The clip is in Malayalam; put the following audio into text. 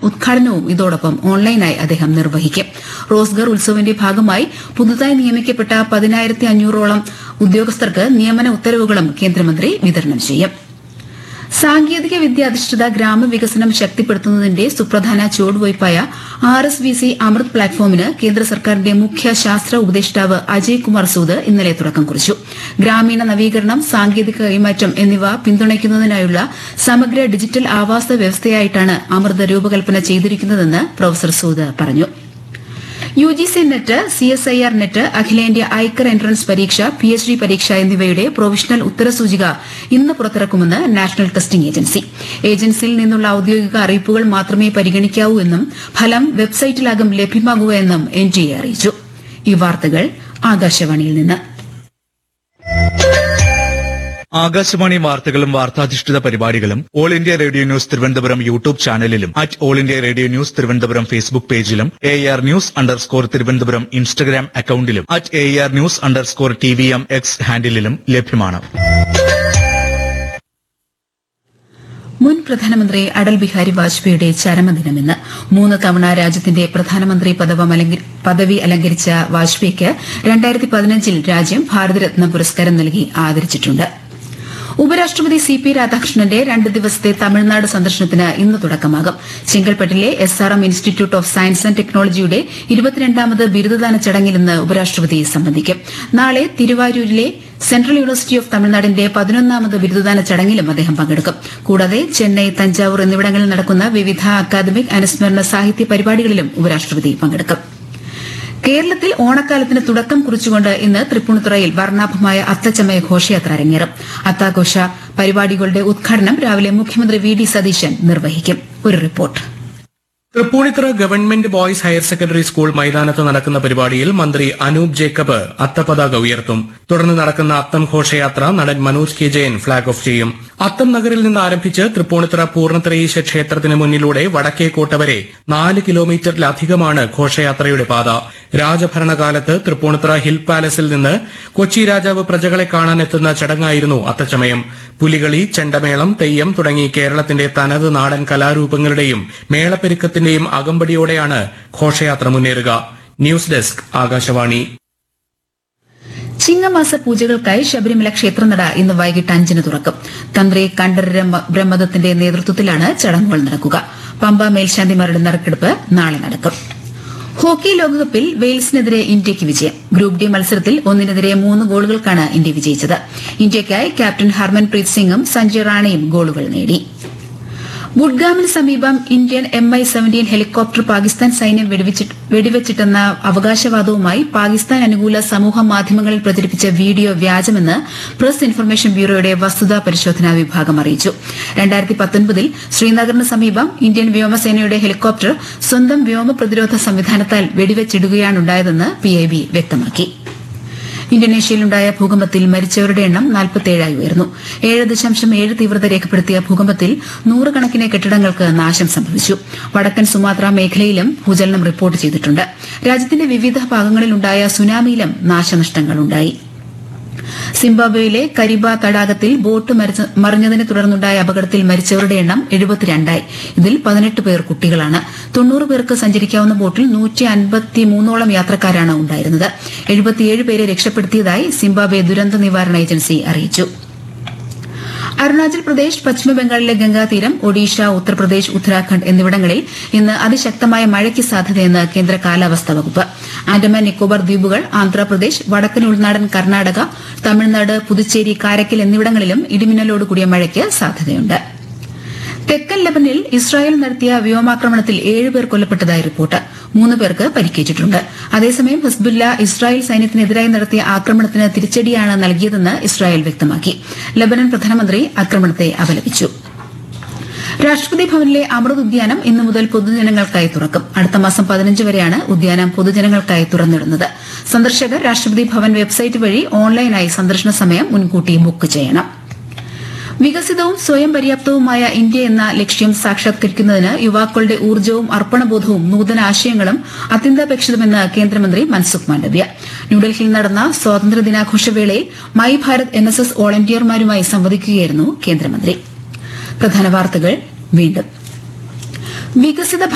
ഉദ്ഘാടനവും ഇതോടൊപ്പം ഓൺലൈനായി അദ്ദേഹം നിർവഹിക്കും റോസ്ഗർ ഉത്സവിന്റെ ഭാഗമായി പുതുതായി നിയമിക്കപ്പെട്ട പതിനായിരത്തി അഞ്ഞൂറോളം ഉദ്യോഗസ്ഥർക്ക് നിയമന ഉത്തരവുകളും കേന്ദ്രമന്ത്രി വിതരണം ചെയ്യും സാങ്കേതിക വിദ്യ അധിഷ്ഠിത ഗ്രാമവികസനം ശക്തിപ്പെടുത്തുന്നതിന്റെ സുപ്രധാന ചുവടുവയ്പായ R S V C Amrit പ്ലാറ്റ്ഫോമിന് കേന്ദ്ര സർക്കാരിന്റെ മുഖ്യ ശാസ്ത്ര ഉപദേഷ്ടാവ് അജയ് കുമാർ സൂദ് ഇന്നലെ തുടക്കം കുറിച്ചു ഗ്രാമീണ നവീകരണം സാങ്കേതിക കൈമാറ്റം എന്നിവ പിന്തുണയ്ക്കുന്നതിനായുള്ള സമഗ്ര ഡിജിറ്റൽ ആവാസ വ്യവസ്ഥയായിട്ടാണ് അമൃത് രൂപകൽപ്പന ചെയ്തിരിക്കുന്നതെന്ന് പ്രൊഫസർ സൂദ് പറഞ്ഞു U G C NET C S I R NET അഖിലേന്ത്യാ ഐക്കർ എൻട്രൻസ് പരീക്ഷ പി എച്ച് ഡി പരീക്ഷ എന്നിവയുടെ പ്രൊവിഷണൽ ഉത്തരസൂചിക ഇന്ന് പുറത്തിറക്കുമെന്ന് നാഷണൽ ടെസ്റ്റിംഗ് ഏജൻസി ഏജൻസിയിൽ നിന്നുള്ള ഔദ്യോഗിക അറിയിപ്പുകൾ മാത്രമേ പരിഗണിക്കാവൂ എന്നും ഫലം വെബ്സൈറ്റിലാകും ലഭ്യമാകുക എന്നും എൻ ടി എ അറിയിച്ചു ഈ വാർത്തകൾ ആകാശവാണിയിൽ നിന്ന് ആകാശവാണി വാർത്തകളും വാർത്താധിഷ്ഠിത പരിപാടികളും All India Radio News Thiruvananthapuram YouTube ചാനലിലും at All India Radio News Thiruvananthapuram Facebook പേജിലും A R news underscore Thiruvananthapuram Instagram അക്കൌണ്ടിലും at A R news underscore T V M X ഹാൻഡിലും ലഭ്യമാണ് മുൻ പ്രധാനമന്ത്രി അടൽ ബിഹാരി വാജ്പേയിയുടെ ചരമദിനം ഇന്ന് മൂന്ന് തവണ രാജ്യത്തിന്റെ പ്രധാനമന്ത്രി പദവം അലങ്ക- പദവി അലങ്കരിച്ച വാജ്പേയിക്ക് രണ്ടായിരത്തി പതിനഞ്ചിൽ രാജ്യം ഭാരതരത്ന പുരസ്കാരം നൽകി ആദരിച്ചിട്ടുണ്ട് ഉപരാഷ്ട്രപതി സി പി രാധാകൃഷ്ണന്റെ രണ്ട് ദിവസത്തെ തമിഴ്നാട് സന്ദർശനത്തിന് ഇന്ന് തുടക്കമാകും ചെങ്കൽപ്പെട്ടിലെ S R M institute of science and ടെക്നോളജിയുടെ ഇരുപത്തിരണ്ടാമത് ബിരുദദാന ചടങ്ങിൽ ഇന്ന് ഉപരാഷ്ട്രപതി സംബന്ധിക്കും നാളെ തിരുവാരൂരിലെ സെൻട്രൽ യൂണിവേഴ്സിറ്റി ഓഫ് തമിഴ്നാടിന്റെ പതിനൊന്നാമത് ബിരുദദാന ചടങ്ങിലും അദ്ദേഹം പങ്കെടുക്കും കൂടാതെ ചെന്നൈ തഞ്ചാവൂർ എന്നിവിടങ്ങളിൽ നടക്കുന്ന വിവിധ അക്കാദമിക് അനുസ്മരണ സാഹിത്യ പരിപാടികളിലും ഉപരാഷ്ട്രപതി പങ്കെടുക്കും കേരളത്തിൽ ഓണക്കാലത്തിന് തുടക്കം കുറിച്ചുകൊണ്ട് ഇന്ന് തൃപ്പൂണിത്തുറയിൽ വർണ്ണാഭമായ അത്തച്ചമയ ഘോഷയാത്ര അരങ്ങേറും അത്താഘോഷ പരിപാടികളുടെ ഉദ്ഘാടനം രാവിലെ മുഖ്യമന്ത്രി വി ഡി സതീശൻ നിർവഹിക്കും ഒരു report Tripunithura government boys higher secondary school മൈതാനത്ത് നടക്കുന്ന പരിപാടിയിൽ മന്ത്രി അനൂപ് ജേക്കബ് അത്തപതാക ഉയർത്തും തുടർന്ന് നടക്കുന്ന അത്തം ഘോഷയാത്ര നടൻ Manoj K Jayan flag off ചെയ്യും അത്തം നഗറിൽ നിന്ന് ആരംഭിച്ച് തൃപ്പൂണിത്തുറ പൂർണ്ണത്രയീശ ക്ഷേത്രത്തിന് മുന്നിലൂടെ വടക്കേക്കോട്ട വരെ നാല് കിലോമീറ്ററിലധികമാണ് ഘോഷയാത്രയുടെ പാത രാജഭരണകാലത്ത് തൃപ്പൂണിത്തുറ ഹിൽ പാലസിൽ നിന്ന് കൊച്ചി രാജാവ് പ്രജകളെ കാണാനെത്തുന്ന ചടങ്ങായിരുന്നു അത്തച്ചമയം പുലികളി ചെണ്ടമേളം തെയ്യം തുടങ്ങി കേരളത്തിന്റെ തനത് നാടൻ കലാരൂപങ്ങളുടെയും മേളപ്പെരുക്കത്തിന്റെയും അകമ്പടിയോടെയാണ് ഘോഷയാത്ര മുന്നേറുക ന്യൂസ് ഡെസ്ക് ആകാശവാണി ചിങ്ങമാസ പൂജകൾക്കായി ശബരിമല ക്ഷേത്രനട ഇന്ന് വൈകിട്ട് അഞ്ചിന് തുറക്കും തന്ത്രി കണ്ഠരര ബ്രഹ്മദത്തിന്റെ നേതൃത്വത്തിലാണ് ചടങ്ങുകൾ നടക്കുക പമ്പ മേൽശാന്തിമാരുടെ നറുക്കെടുപ്പ് നാളെ നടക്കും ഹോക്കി ലോകകപ്പിൽ വെയിൽസിനെതിരെ ഇന്ത്യയ്ക്ക് വിജയം ഗ്രൂപ്പ് ഡി മത്സരത്തിൽ ഒന്നിനെതിരെ മൂന്ന് ഗോളുകൾക്കാണ് ഇന്ത്യ വിജയിച്ചത് ഇന്ത്യയ്ക്കായി ക്യാപ്റ്റൻ ഹർമൻപ്രീത് സിംഗും സഞ്ജയ് റാണയും ഗോളുകൾ നേടി ഗുഡ്ഗാമിന് സമീപം Indian M I seventeen helicopter Pakistan സൈന്യം വെടിവെച്ചിട്ട്- വെടിവെച്ചിട്ടെന്ന അവകാശവാദവുമായി പാകിസ്ഥാൻ അനുകൂല സമൂഹ മാധ്യമങ്ങളിൽ പ്രചരിപ്പിച്ച വീഡിയോ വ്യാജമെന്ന് പ്രസ് ഇൻഫർമേഷൻ ബ്യൂറോയുടെ വസ്തുതാ പരിശോധനാ വിഭാഗം അറിയിച്ചു രണ്ടായിരത്തി പത്തൊൻപതിൽ ശ്രീനഗറിന് സമീപം ഇന്ത്യൻ വ്യോമസേനയുടെ ഹെലികോപ്റ്റർ സ്വന്തം വ്യോമ പ്രതിരോധ സംവിധാനത്താൽ വെടിവെച്ചിടുകയാണുണ്ടായതെന്ന് പിഐബി വ്യക്തമാക്കി ഇന്തോനേഷ്യയിലുണ്ടായ ഭൂകമ്പത്തിൽ മരിച്ചവരുടെ എണ്ണം നാൽപ്പത്തേഴായി ഉയർന്നു ഏഴ് ദശാംശം ഏഴ് തീവ്രത രേഖപ്പെടുത്തിയ ഭൂകമ്പത്തിൽ നൂറുകണക്കിന് കെട്ടിടങ്ങൾക്ക് നാശം സംഭവിച്ചു വടക്കൻ സുമാത്ര മേഖലയിലും ഭൂചലനം റിപ്പോർട്ട് ചെയ്തിട്ടുണ്ട് രാജ്യത്തിന്റെ വിവിധ ഭാഗങ്ങളിലുണ്ടായ സുനാമിയിലും നാശനഷ്ടങ്ങളുണ്ടായി സിംബാബ്വേയിലെ കരിബ തടാകത്തിൽ ബോട്ട് മരിച്ച- മറിഞ്ഞതിനെ തുടർന്നുണ്ടായ അപകടത്തിൽ മരിച്ചവരുടെ എണ്ണം എഴുപത്തിരണ്ടായി ഇതിൽ പതിനെട്ട് പേർ കുട്ടികളാണ് തൊണ്ണൂറ് പേർക്ക് സഞ്ചരിക്കാവുന്ന ബോട്ടിൽ നൂറ്റി അൻപത്തിമൂന്നോളം യാത്രക്കാരാണ് ഉണ്ടായിരുന്നത് എഴുപത്തിയേഴ് പേരെ രക്ഷപ്പെടുത്തിയതായി സിംബാബ്വെ ദുരന്ത നിവാരണ ഏജൻസി അറിയിച്ചു അരുണാചൽ പ്രദേശ് പശ്ചിമബംഗാളിലെ ഗംഗാതീരം ഒഡീഷ ഉത്തർപ്രദേശ് ഉത്തരാഖണ്ഡ് എന്നിവിടങ്ങളിൽ ഇന്ന് അതിശക്തമായ മഴയ്ക്ക് സാധ്യതയെന്ന് കേന്ദ്ര കാലാവസ്ഥാ വകുപ്പ് ആൻഡമാൻ നിക്കോബാർ ദ്വീപുകൾ ആന്ധ്രാപ്രദേശ് വടക്കൻ ഉൾനാടൻ കർണാടക തമിഴ്നാട് പുതുച്ചേരി കാരക്കൽ എന്നിവിടങ്ങളിലും ഇടിമിന്നലോട് കൂടിയ മഴയ്ക്ക് സാധ്യതയുണ്ട് തെക്കൻ ലബനിൽ ഇസ്രായേൽ നടത്തിയ വ്യോമാക്രമണത്തിൽ ഏഴുപേർ കൊല്ലപ്പെട്ടതായി റിപ്പോർട്ട് മൂന്ന് പേർക്ക് പരിക്കേറ്റിട്ടുണ്ട് അതേസമയം ഹിസ്ബുല്ല ഇസ്രായേൽ സൈന്യത്തിനെതിരായി നടത്തിയ ആക്രമണത്തിന് തിരിച്ചടിയാണ് നൽകിയതെന്ന് ഇസ്രായേൽ വ്യക്തമാക്കി ലബനൻ പ്രധാനമന്ത്രി ആക്രമണത്തെ അപലപിച്ചു രാഷ്ട്രപതി ഭവനിലെ അമൃത് ഉദ്യാനം ഇന്നു മുതൽ പൊതുജനങ്ങൾക്കായി തുറക്കും അടുത്ത മാസം പതിനഞ്ച് വരെയാണ് ഉദ്യാനം പൊതുജനങ്ങൾക്കായി തുറന്നിടുന്നത് സന്ദർശകർ രാഷ്ട്രപതി ഭവൻ വെബ്സൈറ്റ് വഴി ഓൺലൈനായി സന്ദർശന സമയം മുൻകൂട്ടി ബുക്ക് ചെയ്യണം വികസിതവും സ്വയം പര്യാപ്തവുമായ ഇന്ത്യ എന്ന ലക്ഷ്യം സാക്ഷാത്കരിക്കുന്നതിന് യുവാക്കളുടെ ഊർജ്ജവും അർപ്പണബോധവും നൂതന ആശയങ്ങളും അത്യന്താപേക്ഷിതമെന്ന് കേന്ദ്രമന്ത്രി മൻസുഖ് മാണ്ഡവ്യ ന്യൂഡൽഹിയിൽ നടന്ന സ്വാതന്ത്ര്യ ദിനാഘോഷവേളയിൽ my Bharat N S S വോളണ്ടിയർമാരുമായി സംവദിക്കുകയായിരുന്നു കേന്ദ്രമന്ത്രി പ്രധാന വാർത്തകൾ വീണ്ടും വികസിത